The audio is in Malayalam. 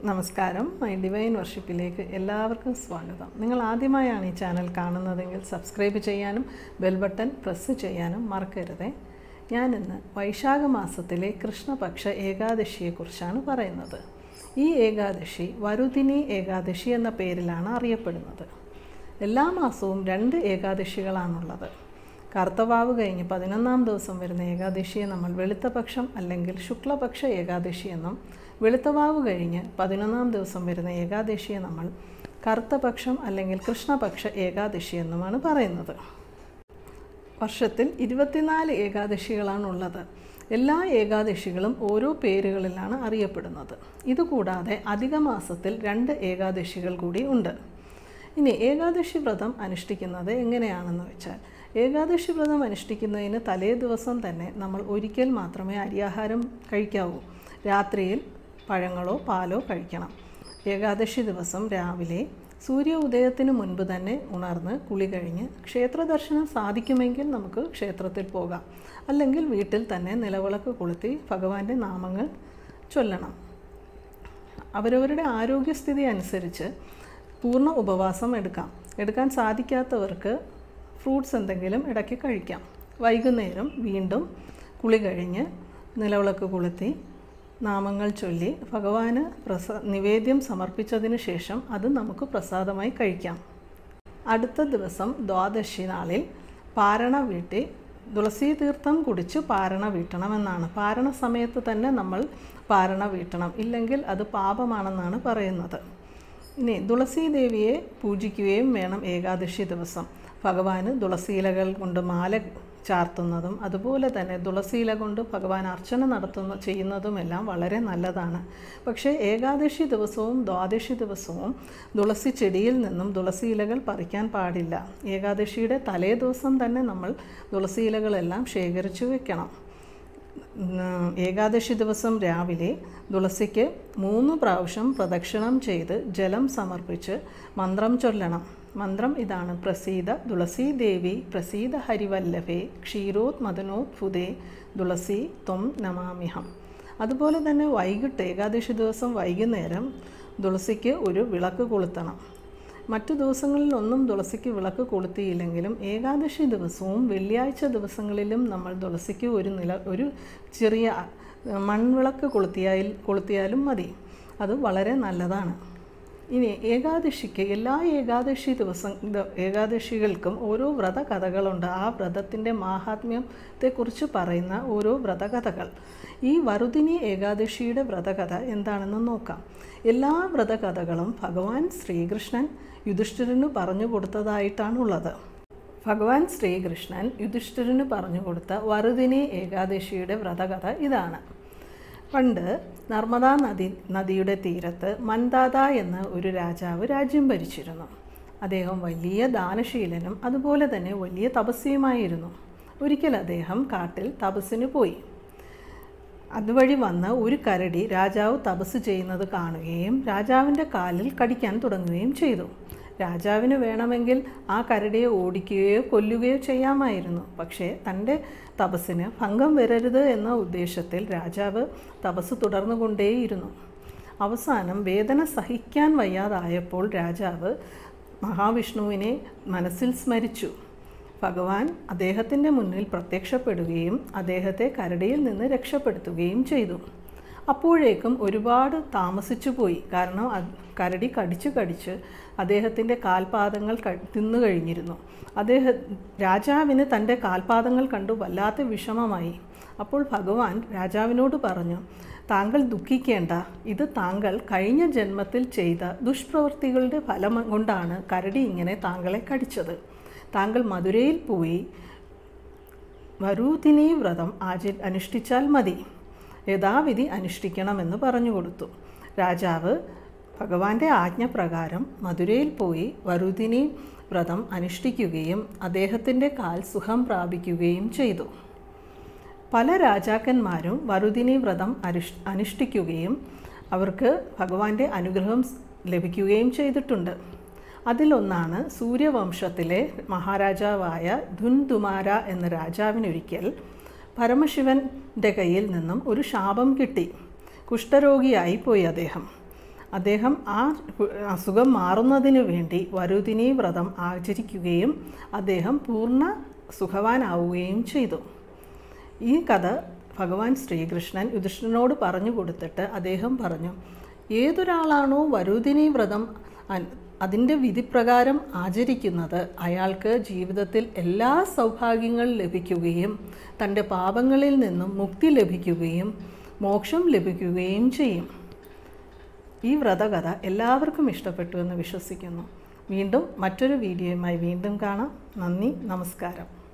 നമസ്കാരം മൈ ഡിവൈൻ വർഷിപ്പിലേക്ക് എല്ലാവർക്കും സ്വാഗതം നിങ്ങൾ ആദ്യമായാണ് ഈ ചാനൽ കാണുന്നതെങ്കിൽ സബ്സ്ക്രൈബ് ചെയ്യാനും ബെൽ ബട്ടൺ പ്രസ് ചെയ്യാനും മറക്കരുതേ ഞാനിന്ന് വൈശാഖ മാസത്തിലെ കൃഷ്ണപക്ഷ ഏകാദശിയെക്കുറിച്ചാണ് പറയുന്നത് ഈ ഏകാദശി വരുദിനി ഏകാദശി എന്ന പേരിലാണ് അറിയപ്പെടുന്നത് എല്ലാ മാസവും രണ്ട് ഏകാദശികളാണുള്ളത് കറുത്തവാവ് കഴിഞ്ഞ് പതിനൊന്നാം ദിവസം വരുന്ന ഏകാദശിയെ നമ്മൾ വെളുത്തപക്ഷം അല്ലെങ്കിൽ ശുക്ലപക്ഷ ഏകാദശി എന്നും വെളുത്തവാവ് കഴിഞ്ഞ് പതിനൊന്നാം ദിവസം വരുന്ന ഏകാദശിയെ നമ്മൾ കറുത്തപക്ഷം അല്ലെങ്കിൽ കൃഷ്ണപക്ഷ ഏകാദശി എന്നുമാണ് പറയുന്നത് വർഷത്തിൽ ഇരുപത്തിനാല് ഏകാദശികളാണുള്ളത് എല്ലാ ഏകാദശികളും ഓരോ പേരുകളിലാണ് അറിയപ്പെടുന്നത് ഇതുകൂടാതെ അധിക മാസത്തിൽ രണ്ട് ഏകാദശികൾ കൂടി ഉണ്ട് ഇനി ഏകാദശി വ്രതം അനുഷ്ഠിക്കുന്നത് എങ്ങനെയാണെന്ന് വെച്ചാൽ ഏകാദശി വ്രതം അനുഷ്ഠിക്കുന്നതിന് തലേ ദിവസം തന്നെ നമ്മൾ ഒരിക്കൽ മാത്രമേ അരിയാഹാരം കഴിക്കാവൂ രാത്രിയിൽ പഴങ്ങളോ പാലോ കഴിക്കണം ഏകാദശി ദിവസം രാവിലെ സൂര്യ ഉദയത്തിന് മുൻപ് തന്നെ ഉണർന്ന് കുളി കഴിഞ്ഞ് ക്ഷേത്ര ദർശനം സാധിക്കുമെങ്കിൽ നമുക്ക് ക്ഷേത്രത്തിൽ പോകാം അല്ലെങ്കിൽ വീട്ടിൽ തന്നെ നിലവിളക്ക് കൊളുത്തി ഭഗവാന്റെ നാമങ്ങൾ ചൊല്ലണം അവരവരുടെ ആരോഗ്യസ്ഥിതി അനുസരിച്ച് പൂർണ്ണ ഉപവാസം എടുക്കാം എടുക്കാൻ സാധിക്കാത്തവർക്ക് ഫ്രൂട്ട്സ് എന്തെങ്കിലും ഇടയ്ക്ക് കഴിക്കാം വൈകുന്നേരം വീണ്ടും കുളി കഴിഞ്ഞ് നിലവിളക്ക് കൊളുത്തി നാമങ്ങൾ ചൊല്ലി ഭഗവാന് പ്രസ നിവേദ്യം സമർപ്പിച്ചതിന് ശേഷം അത് നമുക്ക് പ്രസാദമായി കഴിക്കാം അടുത്ത ദിവസം ദ്വാദശി നാളിൽ പാരണ വീട്ടി തുളസി തീർത്ഥം കുടിച്ച് പാരണ വീട്ടണമെന്നാണ് പാരണ സമയത്ത് തന്നെ നമ്മൾ പാരണ വീട്ടണം ഇല്ലെങ്കിൽ അത് പാപമാണെന്നാണ് പറയുന്നത് ഇനി തുളസി ദേവിയെ പൂജിക്കുകയും വേണം ഏകാദശി ദിവസം ഭഗവാന് തുളസിയിലകൾ കൊണ്ട് മാല ചാർത്തുന്നതും അതുപോലെ തന്നെ തുളസിയില കൊണ്ട് ഭഗവാൻ അർച്ചന നടത്തുന്ന ചെയ്യുന്നതുമെല്ലാം വളരെ നല്ലതാണ് പക്ഷേ ഏകാദശി ദിവസവും ദ്വാദശി ദിവസവും തുളസി ചെടിയിൽ നിന്നും തുളസി ഇലകൾ പറിക്കാൻ പാടില്ല ഏകാദശിയുടെ തലേ ദിവസം തന്നെ നമ്മൾ തുളസി ഇലകളെല്ലാം ശേഖരിച്ചു വെക്കണം ഏകാദശി ദിവസം രാവിലെ തുളസിക്ക് മൂന്ന് പ്രാവശ്യം പ്രദക്ഷിണം ചെയ്ത് ജലം സമർപ്പിച്ച് മന്ത്രം ചൊല്ലണം മന്ത്രം ഇതാണ് പ്രസീത തുളസി ദേവി പ്രസീത ഹരിവല്ലഭേ ക്ഷീരോത് മദനോത്ഫുതേ തുളസി ത്വം നമാമിഹം അതുപോലെ തന്നെ വൈകിട്ട് ഏകാദശി ദിവസം വൈകുന്നേരം തുളസിക്ക് ഒരു വിളക്ക് കൊളുത്തണം മറ്റു ദിവസങ്ങളിലൊന്നും തുളസിക്ക് വിളക്ക് കൊളുത്തിയില്ലെങ്കിലും ഏകാദശി ദിവസവും വെള്ളിയാഴ്ച ദിവസങ്ങളിലും നമ്മൾ തുളസിക്ക് ഒരു നില ഒരു ചെറിയ മൺവിളക്ക് കൊളുത്തിയാൽ കൊളുത്തിയാലും മതി അത് വളരെ നല്ലതാണ് ഇനി ഏകാദശിക്ക് എല്ലാ ഏകാദശി ദിവസം ഏകാദശികൾക്കും ഓരോ വ്രതകഥകളുണ്ട് ആ വ്രതത്തിൻ്റെ മാഹാത്മ്യത്തെക്കുറിച്ച് പറയുന്ന ഓരോ വ്രതകഥകൾ ഈ വറുദിനി ഏകാദശിയുടെ വ്രതകഥ എന്താണെന്ന് നോക്കാം എല്ലാ വ്രതകഥകളും ഭഗവാൻ ശ്രീകൃഷ്ണൻ യുധിഷ്ഠിരന് പറഞ്ഞു കൊടുത്തതായിട്ടാണുള്ളത് ഭഗവാൻ ശ്രീകൃഷ്ണൻ യുധിഷ്ഠിരന് പറഞ്ഞു കൊടുത്ത വറുദിനി ഏകാദശിയുടെ വ്രതകഥ ഇതാണ് പണ്ട് നർമ്മദാ നദി നദിയുടെ തീരത്ത് മന്ദാത എന്ന ഒരു രാജാവ് രാജ്യം ഭരിച്ചിരുന്നു അദ്ദേഹം വലിയ ദാനശീലനും അതുപോലെ തന്നെ വലിയ തപസ്വിയുമായിരുന്നു ഒരിക്കൽ അദ്ദേഹം കാട്ടിൽ തപസ്സിന് പോയി അതുവഴി വന്ന് ഒരു കരടി രാജാവ് തപസ് ചെയ്യുന്നത് കാണുകയും രാജാവിൻ്റെ കാലിൽ കടിക്കാൻ തുടങ്ങുകയും ചെയ്തു രാജാവിന് വേണമെങ്കിൽ ആ കരടിയെ ഓടിക്കുകയോ കൊല്ലുകയോ ചെയ്യാമായിരുന്നു പക്ഷേ തൻ്റെ തപസ്സിന് ഭംഗം വരരുത് എന്ന ഉദ്ദേശത്തിൽ രാജാവ് തപസ് തുടർന്നുകൊണ്ടേയിരുന്നു അവസാനം വേദന സഹിക്കാൻ വയ്യാതായപ്പോൾ രാജാവ് മഹാവിഷ്ണുവിനെ മനസ്സിൽ സ്മരിച്ചു ഭഗവാൻ അദ്ദേഹത്തിൻ്റെ മുന്നിൽ പ്രത്യക്ഷപ്പെടുകയും അദ്ദേഹത്തെ കരടിയിൽ നിന്ന് രക്ഷപ്പെടുത്തുകയും ചെയ്തു അപ്പോഴേക്കും ഒരുപാട് താമസിച്ചു പോയി കാരണം കരടി കടിച്ച് കടിച്ച് അദ്ദേഹത്തിൻ്റെ കാൽപാദങ്ങൾ തിന്നു കഴിഞ്ഞിരുന്നു അദ്ദേഹം രാജാവിന് തൻ്റെ കാൽപാദങ്ങൾ കണ്ടു വല്ലാത്ത വിഷമമായി അപ്പോൾ ഭഗവാൻ രാജാവിനോട് പറഞ്ഞു താങ്കൾ ദുഃഖിക്കേണ്ട ഇത് താങ്കൾ കഴിഞ്ഞ ജന്മത്തിൽ ചെയ്ത ദുഷ്പ്രവൃത്തികളുടെ ഫലം കൊണ്ടാണ് കരടി ഇങ്ങനെ താങ്കളെ കടിച്ചത് താങ്കൾ മധുരയിൽ പോയി വരൂതിനി വ്രതം ആചരി അനുഷ്ഠിച്ചാൽ മതി യഥാവിധി അനുഷ്ഠിക്കണമെന്ന് പറഞ്ഞു കൊടുത്തു രാജാവ് ഭഗവാന്റെ ആജ്ഞപ്രകാരം മധുരയിൽ പോയി വരുദിനി വ്രതം അനുഷ്ഠിക്കുകയും അദ്ദേഹത്തിൻ്റെ കാൽ സുഖം പ്രാപിക്കുകയും ചെയ്തു പല രാജാക്കന്മാരും വറുദിനി വ്രതം അനുഷ് അനുഷ്ഠിക്കുകയും അവർക്ക് ഭഗവാന്റെ അനുഗ്രഹം ലഭിക്കുകയും ചെയ്തിട്ടുണ്ട് അതിലൊന്നാണ് സൂര്യവംശത്തിലെ മഹാരാജാവായ ധുൻദുമാര എന്ന രാജാവിനൊരിക്കൽ പരമശിവൻ്റെ കയ്യിൽ നിന്നും ഒരു ശാപം കിട്ടി കുഷ്ഠരോഗിയായി പോയി അദ്ദേഹം അദ്ദേഹം ആ അസുഖം മാറുന്നതിനു വേണ്ടി വരുതിനി വ്രതം ആചരിക്കുകയും അദ്ദേഹം പൂർണ്ണ സുഖവാനാവുകയും ചെയ്തു ഈ കഥ ഭഗവാൻ ശ്രീകൃഷ്ണൻ യുധിഷ്ഠിരനോട് പറഞ്ഞു കൊടുത്തിട്ട് അദ്ദേഹം പറഞ്ഞു ഏതൊരാളാണോ വരുതിനി വ്രതം അൻ- അതിൻ്റെ വിധിപ്രകാരം ആചരിക്കുന്നത് അയാൾക്ക് ജീവിതത്തിൽ എല്ലാ സൗഭാഗ്യങ്ങൾ ലഭിക്കുകയും തൻ്റെ പാപങ്ങളിൽ നിന്നും മുക്തി ലഭിക്കുകയും മോക്ഷം ലഭിക്കുകയും ചെയ്യും ഈ വ്രതകഥ എല്ലാവർക്കും ഇഷ്ടപ്പെട്ടു എന്ന് വിശ്വസിക്കുന്നു വീണ്ടും മറ്റൊരു വീഡിയോയുമായി വീണ്ടും കാണാം നന്ദി നമസ്കാരം